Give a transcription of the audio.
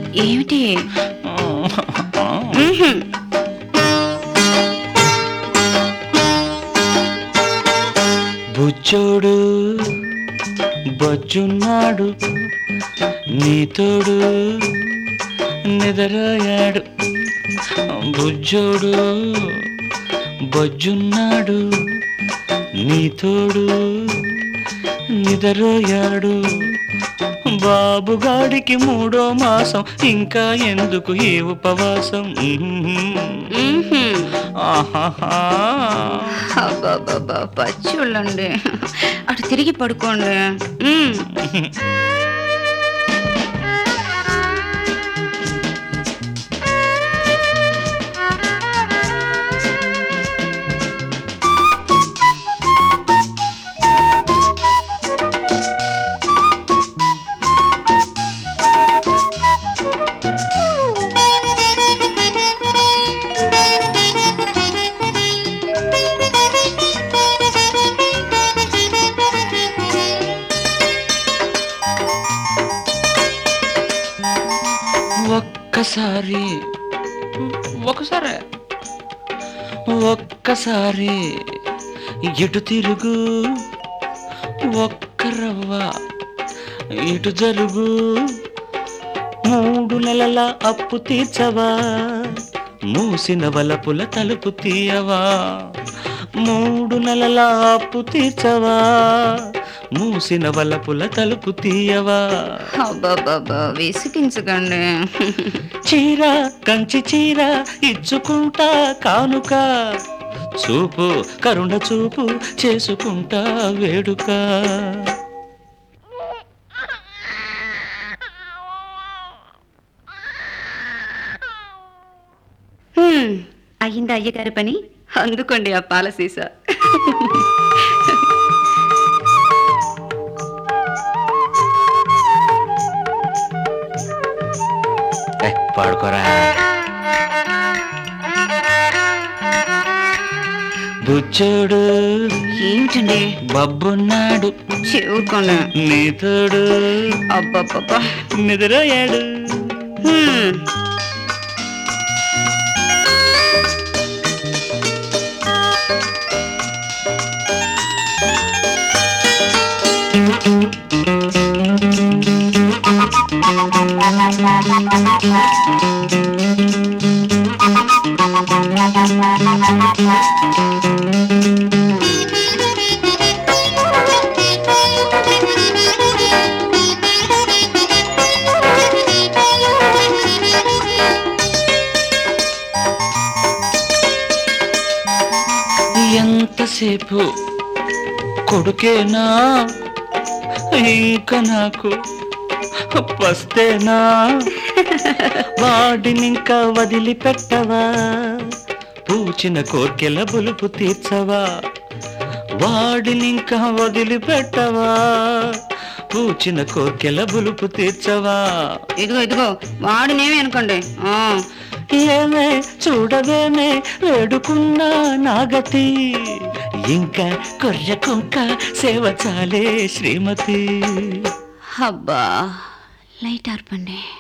ఏమిటి మ్మ్హ్మ్. బుచ్చోడు బొజ్జున్నాడు నీతోడు నిద్రయాడు బుజ్జోడు బొజ్జున్నాడు నీతోడు నిద్రయాడు బాబుగాడికి మూడో మాసం ఇంకా ఎందుకు ఈ ఉపవాసం మ్మ్హ్మ్. ఆహాహా అబ్బబ్బబ్బా, పచ్చోళ్ళండి అటు తిరిగి పడుకోండి మ్మ్. ఒక్కసారి ఒకసారి ఒక్కసారి ఇటు తిరుగు ఒక్క రవ్వ ఇటు జరుగు మూడు నెలల అప్పు తీర్చవా మూసిన వలపుల తలుపు తీయవా మూడు నెలల అప్పు తీర్చవా మూసిన వలపుల తలుపు తీయవా అబ్బబ్బబ్బా విసిగించకండి చీర కంచి చీర ఇచ్చుకుంటా కానుక చూపు కరుణ చూపు చేసుకుంటా వేడుక హ్మ్, అయ్యిందా అయ్యగారి పని అందుకోండి ఆ పాల సీసా పాడుకోరా బుచ్చోడు ఏమిటండి బబ్బున్నాడు చెవుకోండి నీతోడు అబ్బబ్బబ్బా నిద్రయాడు హ్మ్. ఎంతసేపు కొడుకేనా ఇంకా నాకు పస్తేనా వాడినింకా వదిలిపెట్టవా పూచిన కోర్కెల బులుపు తీర్చవా వాడినింకా వదిలిపెట్టవా పూచిన కోర్కెల బులుపు తీర్చవా ఇదిగో ఇదిగో వాడినేమి అనుకోండి ఆ, ఏమే చూడవేమే వేడుకున్నా నాగతి ఇంకా కొర్ర కుంక సేవ చాలే శ్రీమతి అబ్బా లైట్ ఆర్పండి